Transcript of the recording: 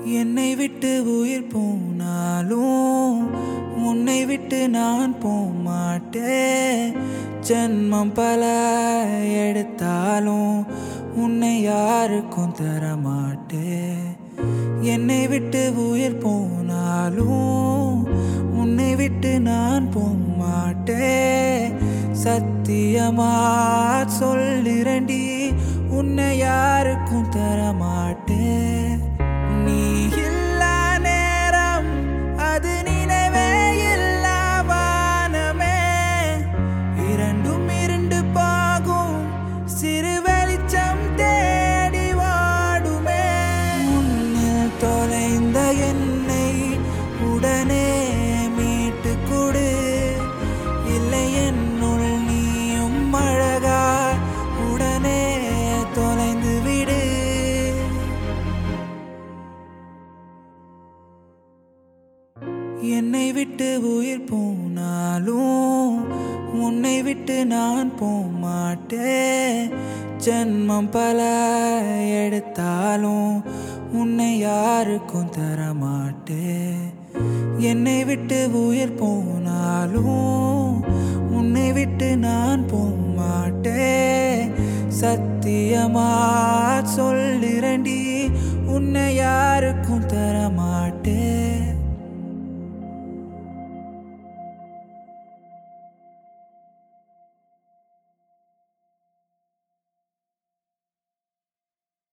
என்னை விட்டு உயிர் போனாலும் உன்னை விட்டு நான் போமாட்டேன் ஜென்மம் பல எடுத்தாலும் உன்னை யாருக்கும் தரமாட்டேன் என்னை விட்டு உயிர் போனாலும் உன்னை விட்டு நான் போமாட்டேன் சத்தியமா சொல்லிரண்டி உன்னை யாருக்கும் தரமாட்டேன் நீ இல்லா நேரம் அது நினைவே இல்லா வானமே இரண்டும் இருண்டு போகும் சிறு வெளிச்சம் தேடி வாடுமே உன்னில் தொலைந்த என்னை உடனே மீட்டு கொடு இல்லை என்னுள் நீயும் அழகா உடனே தொலைந்து விடு என்னை விட்டு உயிர் போனாலும் உன்னை விட்டு நான் போமாட்டேன் ஜென்மம் பல எடுத்தாலும் உன்னை யாருக்கும் தரமாட்டேன் என்னை விட்டு உயிர் போனாலும் உன்னை விட்டு நான் போமாட்டேன் சத்தியமா சொல்லிரண்டி உன்னை யாருக்கும் தரமாட்டேன்